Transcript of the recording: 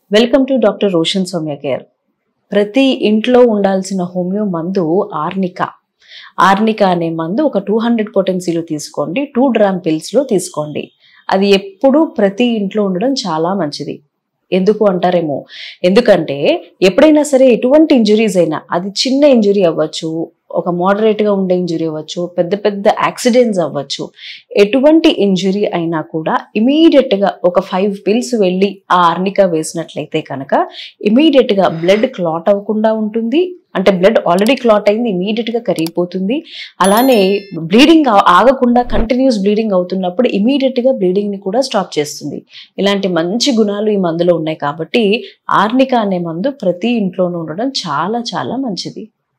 welcome to doctor Roshan Soumya care ప్రతి ఇంట్లో ఉండాల్సిన హోమియో మందు ఆర్నికా ఆర్నికా అనే మందు ఒక టూ హండ్రెడ్ పొటెన్సీలో తీసుకోండి టూ డ్రామ్ పిల్స్లో తీసుకోండి అది ఎప్పుడూ ప్రతి ఇంట్లో ఉండడం చాలా మంచిది ఎందుకు అంటారేమో ఎందుకంటే ఎప్పుడైనా సరే ఎటువంటి ఇంజురీస్ అయినా అది చిన్న ఇంజురీ అవ్వచ్చు ఒక moderate గా ఉండే ఇంజురీ అవ్వచ్చు పెద్ద పెద్ద యాక్సిడెంట్స్ అవ్వచ్చు ఎటువంటి ఇంజురీ అయినా కూడా ఇమీడియట్ గా ఒక ఫైవ్ పిల్స్ వెళ్ళి ఆ ఆర్నికా వేసినట్లయితే కనుక ఇమీడియట్ గా బ్లడ్ క్లాట్ అవ్వకుండా ఉంటుంది అంటే బ్లడ్ ఆల్రెడీ క్లాట్ అయింది ఇమీడియట్ గా కరిగిపోతుంది అలానే బ్లీడింగ్ ఆగకుండా కంటిన్యూస్ బ్లీడింగ్ అవుతున్నప్పుడు ఇమీడియట్ గా బ్లీడింగ్ ని కూడా స్టాప్ చేస్తుంది ఇలాంటి మంచి గుణాలు ఈ మందులో ఉన్నాయి కాబట్టి ఆర్నికా అనే మందు ప్రతి ఇంట్లోనూ ఉండడం చాలా చాలా మంచిది